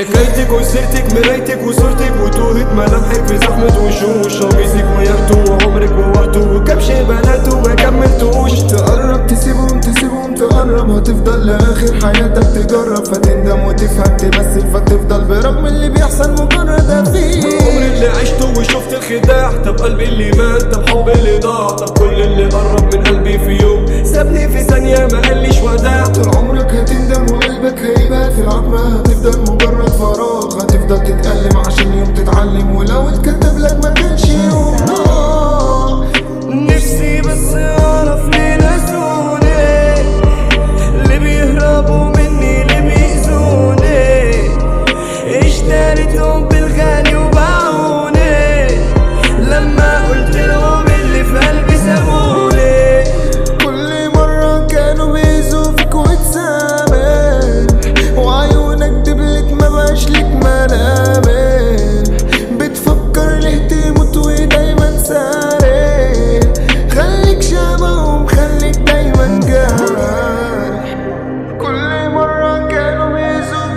حكايتك وسيرتك مرايتك وصورتك وتوهت ملامحك في زحمة وشوش قميصك وياخته وعمرك ووقته وكبش بناته ما كملتوش تقرب تسيبهم تسيبهم تقرب هتفضل لآخر حياتك تجرب فتندم وتفهم تمثل فتفضل برغم اللي بيحصل مجرد أفيه عمري اللي عشته وشفت الخداع طب قلبي اللي مات طب حبي اللي ضاع طب كل اللي قرب من قلبي في يوم سابني في ثانية ما قاليش وداع طول عمرك هتندم وقلبك هيبات في العتمة هتفضل مجرد فراغ هتفضل تتألم عشان يوم تتعلم ولو اتكتب لك ما كانش يوم آه. نفسي بس اعرف ليه نسوني اللي بيهربوا مني اللي بيأذوني اشتريتهم بالغالي وباعوني لما قلت لهم اللي في قلبي سابوني كل مرة كانوا بيزوا فيك وتسامح وعيونك دبلت ما بقاش ليك ملامح بتفكر ليه تموت ودايما سارح خليك شبههم خليك دايما جارح كل مرة كانوا بيزوا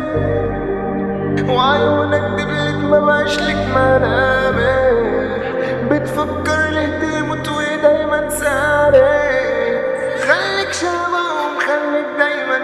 وعيونك دبلت ما بقاش ليك ملامح بتفكر ليه تموت ودايما سارح خليك شبههم خليك دايما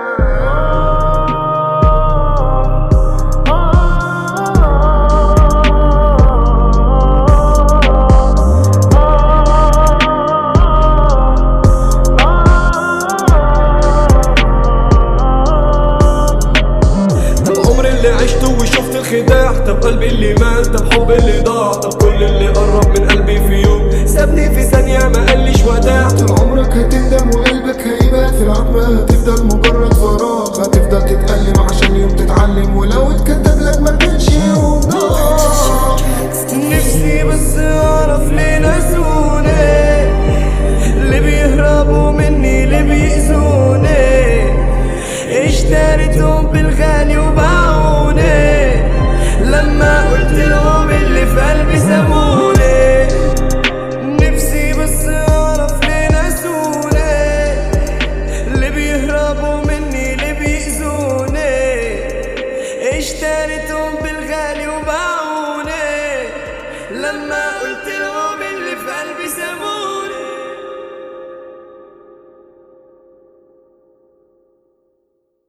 طب عمري اللي عشته وشفت الخداع طب قلبي اللي مات طب حبي اللي ضاع طب كل اللي قرب من قلبي في يوم سابني في ثانية ما قاليش وداع طول عمرك هتندم وقلبك هيبات في العتمة هتفضل مجرد فراغ هتفضل تتألم عشان يوم تتعلم ولو اتكتب لك ما كانش يوم آه. نفسي بس اعرف ليه نسوني اللي بيهربوا مني اللي بيأذوني اشتريتهم بالغالي وباعوني لما